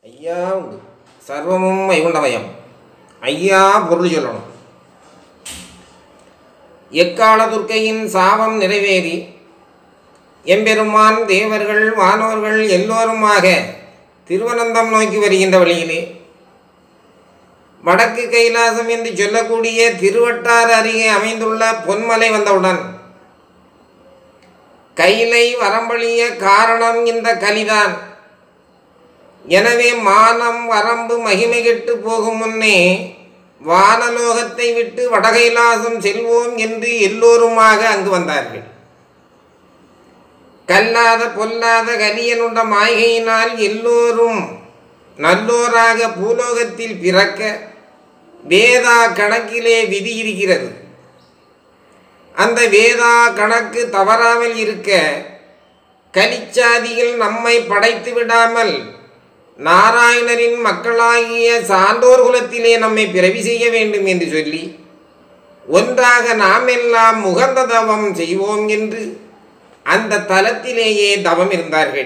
ஐயா உண்டு சர்வமும் வைகுண்டமயம் ஐயா பொருள் சொல்லணும் எக்கால துர்க்கையின் சாபம் நிறைவேறி எம்பெருமான் தேவர்கள் வானோர்கள் எல்லோருமாக திருவனந்தம் நோக்கி வருகின்ற வழியிலே வடக்கு கைலாசம் என்று சொல்லக்கூடிய திருவட்டாறு அருகே அமைந்துள்ள பொன்மலை வந்தவுடன் கைலை வரம்பழிய காரணம் இந்த கலிதான் எனவே மானம் வரம்பு மகிமை கெட்டு போகும் முன்னே வானலோகத்தை விட்டு வடகைலாசம் செல்வோம் என்று எல்லோருமாக அங்கு வந்தார்கள் கல்லாத பொல்லாத கலியனுண்ட மாய்கையினால் எல்லோரும் நல்லோராக பூலோகத்தில் பிறக்க வேதா கணக்கிலே விதி இருக்கிறது அந்த வேதா கணக்கு தவறாமல் இருக்க கலிச்சாதிகள் நம்மை படைத்து விடாமல் நாராயணரின் மக்களாகிய சான்றோர் குலத்திலே நம்மை பிறவி செய்ய வேண்டும் என்று சொல்லி ஒன்றாக நாம் எல்லாம் முகந்த தவம் செய்வோம் என்று அந்த தலத்திலேயே தவம் இருந்தார்கள்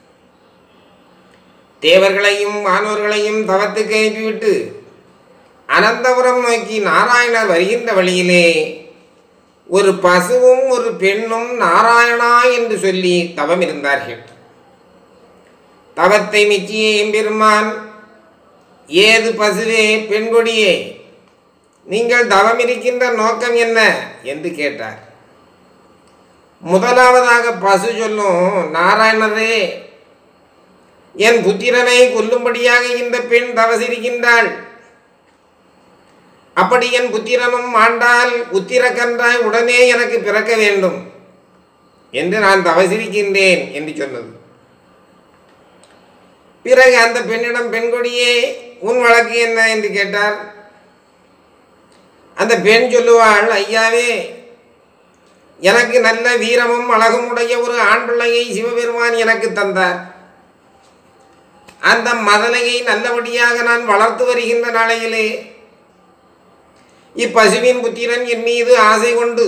தேவர்களையும் வானோர்களையும் தவத்துக்கு அனுப்பிவிட்டு அனந்தபுரம் நோக்கி நாராயணர் வருகின்ற வழியிலே ஒரு பசுவும் ஒரு பெண்ணும் நாராயணா என்று சொல்லி தவம் இருந்தார்கள் தவத்தை மெச்சிய எம்பெருமான் ஏது பசுவே பெண்கொடியே நீங்கள் தவம் இருக்கின்ற நோக்கம் என்ன என்று கேட்டார் முதலாவதாக பசு சொல்லும் நாராயணரே என் புத்திரனை கொல்லும்படியாக இந்த பெண் தவசிருக்கின்றாள் அப்படி என் புத்திரனும் ஆண்டால் உத்திரக்கன்றாய் உடனே எனக்கு பிறக்க வேண்டும் என்று நான் தவசிருக்கின்றேன் என்று சொன்னது பிறகு அந்த பெண்ணிடம் பெண்கொடியே உன் வழக்கு என்ன என்று கேட்டார் அந்த பெண் சொல்லுவாள் ஐயாவே எனக்கு நல்ல வீரமும் அழகும் உடைய ஒரு ஆண் பிள்ளையை சிவபெருமான் எனக்கு தந்தார் அந்த மதலையை நல்லபடியாக நான் வளர்த்து வருகின்ற நாளையிலே இப்பசுவின் புத்திரன் என் மீது ஆசை கொண்டு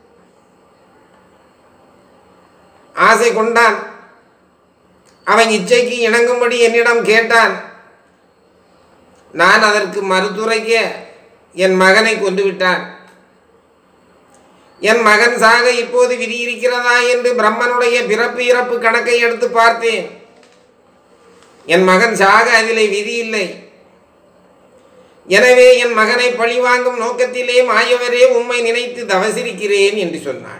ஆசை கொண்டான் அவன் இச்சைக்கு இணங்கும்படி என்னிடம் கேட்டான் நான் அதற்கு மறுத்துரைக்க என் மகனை கொண்டு விட்டான் என் மகன் சாக இப்போது விதி இருக்கிறதா என்று பிரம்மனுடைய பிறப்பு இறப்பு கணக்கை எடுத்து பார்த்தேன் என் மகன் சாக அதிலே விதி இல்லை எனவே என் மகனை பழிவாங்கும் நோக்கத்திலே மாயவரே உம்மை நினைத்து தவசிருக்கிறேன் என்று சொன்னாள்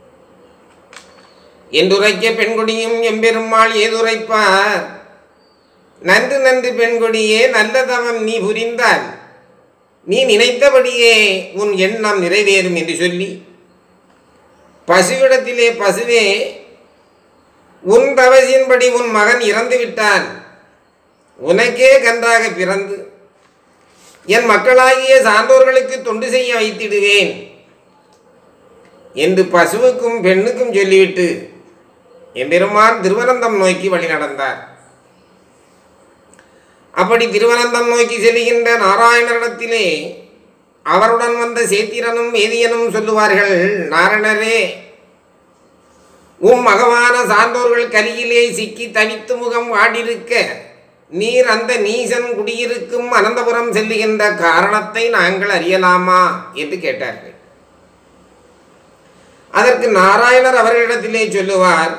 என்றுரைக்க பெண்கொடியும் எம்பெருமாள் ஏதுரைப்பார் நன்று நன்று பெண்கொடியே நல்ல தவம் நீ புரிந்தால் நீ நினைத்தபடியே உன் எண்ணம் நிறைவேறும் என்று சொல்லி பசுவிடத்திலே பசுவே உன் தவசின்படி உன் மகன் இறந்து விட்டான் உனக்கே கன்றாக பிறந்து என் மக்களாகிய சான்றோர்களுக்கு தொண்டு செய்ய வைத்திடுவேன் என்று பசுவுக்கும் பெண்ணுக்கும் சொல்லிவிட்டு எம்பெருமான் திருவனந்தம் நோக்கி வழி நடந்தார் அப்படி திருவனந்தம் நோக்கி செல்கின்ற நாராயணரிடத்திலே அவருடன் வந்த சேத்திரனும் வேதியனும் சொல்லுவார்கள் நாரணரே உம் மகவான சான்றோர்கள் கலியிலே சிக்கி தனித்து முகம் வாடிருக்க நீர் அந்த நீசன் குடியிருக்கும் அனந்தபுரம் செல்லுகின்ற காரணத்தை நாங்கள் அறியலாமா என்று கேட்டார்கள் அதற்கு நாராயணர் அவர்களிடத்திலே சொல்லுவார்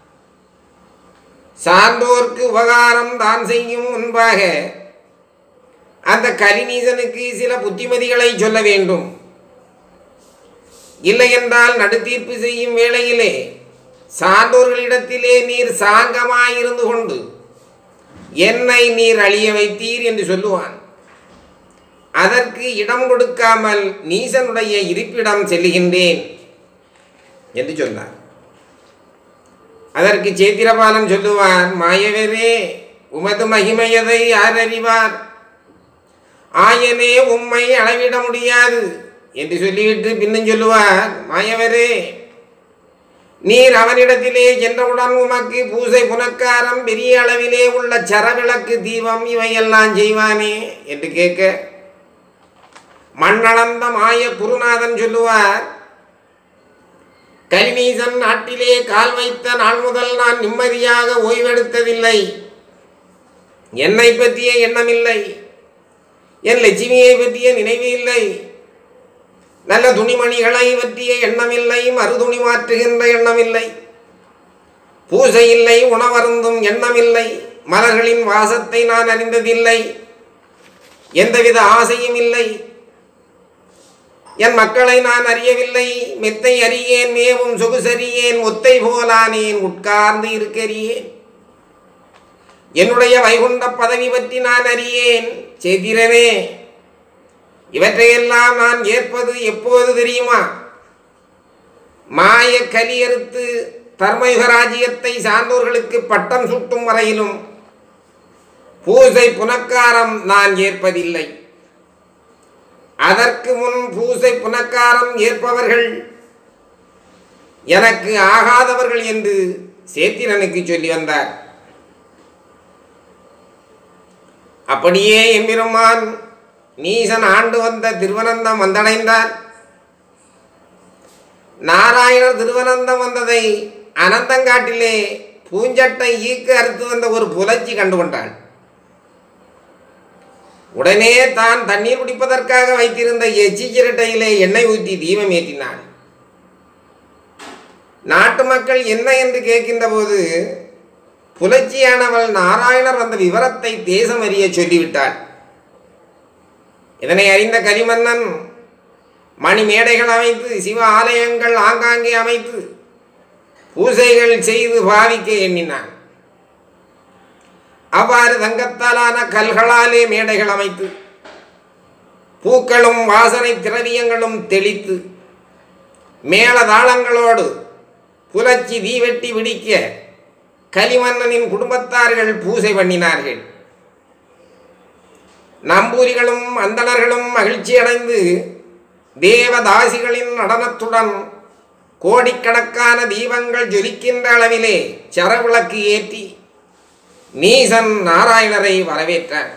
சான்றோர்க்கு உபகாரம் தான் செய்யும் முன்பாக அந்த கலிநீசனுக்கு சில புத்திமதிகளை சொல்ல வேண்டும் இல்லை என்றால் நடுத்தீர்ப்பு செய்யும் வேளையிலே சான்றோர்களிடத்திலே நீர் சாங்கமாயிருந்து கொண்டு என்னை நீர் அழிய வைத்தீர் என்று சொல்லுவான் அதற்கு இடம் கொடுக்காமல் நீசனுடைய இருப்பிடம் செல்லுகின்றேன் என்று சொன்னார் அதற்கு சேத்திரபாலன் சொல்லுவார் மாயவரே உமது மகிமையதை யார் அறிவார் ஆயனே உம்மை அளவிட முடியாது என்று சொல்லிவிட்டு பின்னும் சொல்லுவார் மாயவரே நீர் அவனிடத்திலே சென்றவுடன் உமக்கு பூசை புனக்காரம் பெரிய அளவிலே உள்ள சரவிளக்கு தீபம் இவையெல்லாம் செய்வானே என்று கேட்க மண்ணளந்த மாய குருநாதன் சொல்லுவார் கலிநீசன் நாட்டிலே கால் வைத்த நாள் முதல் நான் நிம்மதியாக ஓய்வெடுத்ததில்லை என்னை பற்றிய எண்ணமில்லை என் லட்சுமியை பற்றிய நினைவு இல்லை நல்ல துணிமணிகளை பற்றிய எண்ணமில்லை மறுதுணி மாற்றுகின்ற எண்ணமில்லை பூஜை இல்லை உணவருந்தும் எண்ணமில்லை மலர்களின் வாசத்தை நான் அறிந்ததில்லை எந்தவித ஆசையும் இல்லை என் மக்களை நான் அறியவில்லை மெத்தை அறியேன் மேவும் சொகுசறியேன் ஒத்தை போலானேன் உட்கார்ந்து இருக்கறியேன் என்னுடைய வைகுண்ட பதவி பற்றி நான் அறியேன் சேத்திரனே இவற்றையெல்லாம் நான் ஏற்பது எப்போது தெரியுமா மாய கலியறுத்து தர்மயுக ராஜ்யத்தை சார்ந்தோர்களுக்கு பட்டம் சூட்டும் வரையிலும் பூசை புனக்காரம் நான் ஏற்பதில்லை அதற்கு முன் பூசை புனக்காரம் ஏற்பவர்கள் எனக்கு ஆகாதவர்கள் என்று சேத்திரனுக்கு சொல்லி வந்தார் அப்படியே எம்பெருமான் நீசன் ஆண்டு வந்த திருவனந்தம் வந்தடைந்தார் நாராயணர் திருவனந்தம் வந்ததை அனந்தங்காட்டிலே பூஞ்சட்டை ஈக்கு அறுத்து வந்த ஒரு புலச்சி கண்டுகொண்டாள் உடனே தான் தண்ணீர் குடிப்பதற்காக வைத்திருந்த எச்சி சிரட்டையிலே எண்ணெய் ஊற்றி தீபம் ஏற்றினாள் நாட்டு மக்கள் என்ன என்று கேட்கின்ற போது புலச்சியானவள் நாராயணர் வந்த விவரத்தை தேசம் அறிய சொல்லிவிட்டாள் இதனை அறிந்த கரிமன்னன் மணி மேடைகள் அமைத்து சிவ ஆலயங்கள் ஆங்காங்கே அமைத்து பூசைகள் செய்து பாவிக்க எண்ணினான் அவ்வாறு தங்கத்தாலான கல்களாலே மேடைகள் அமைத்து பூக்களும் வாசனை திரவியங்களும் தெளித்து மேளதாளங்களோடு புலச்சி தீவெட்டி விடிக்க கலிமன்னனின் குடும்பத்தார்கள் பூசை பண்ணினார்கள் நம்பூரிகளும் அந்தணர்களும் மகிழ்ச்சி அடைந்து தேவதாசிகளின் நடனத்துடன் கோடிக்கணக்கான தீபங்கள் ஜொலிக்கின்ற அளவிலே சரவிளக்கு ஏற்றி நீசன் நாராயணரை வரவேற்றார்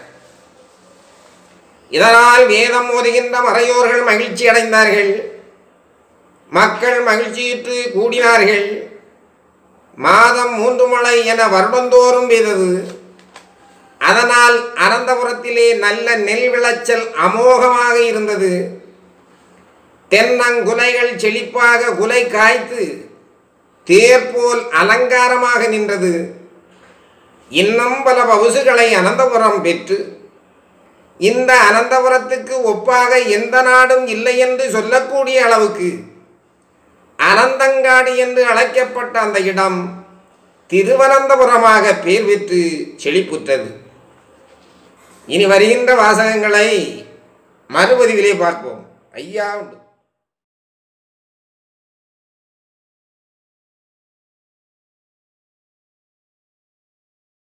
இதனால் வேதம் ஓதுகின்ற மறையோர்கள் மகிழ்ச்சி அடைந்தார்கள் மக்கள் மகிழ்ச்சியுற்று கூடினார்கள் மாதம் மூன்று மழை என வருடந்தோறும் பெய்தது அதனால் அனந்தபுரத்திலே நல்ல நெல் விளைச்சல் அமோகமாக இருந்தது தென்னங்குலைகள் செழிப்பாக குலை காய்த்து தேர்போல் அலங்காரமாக நின்றது இன்னும் பல பவுசுகளை அனந்தபுரம் பெற்று இந்த அனந்தபுரத்துக்கு ஒப்பாக எந்த நாடும் இல்லை என்று சொல்லக்கூடிய அளவுக்கு அனந்தங்காடு என்று அழைக்கப்பட்ட அந்த இடம் திருவனந்தபுரமாக பேர் பெற்று செழிப்புற்றது இனி வருகின்ற வாசகங்களை மறுபதிவிலே பார்ப்போம் ஐயா உண்டு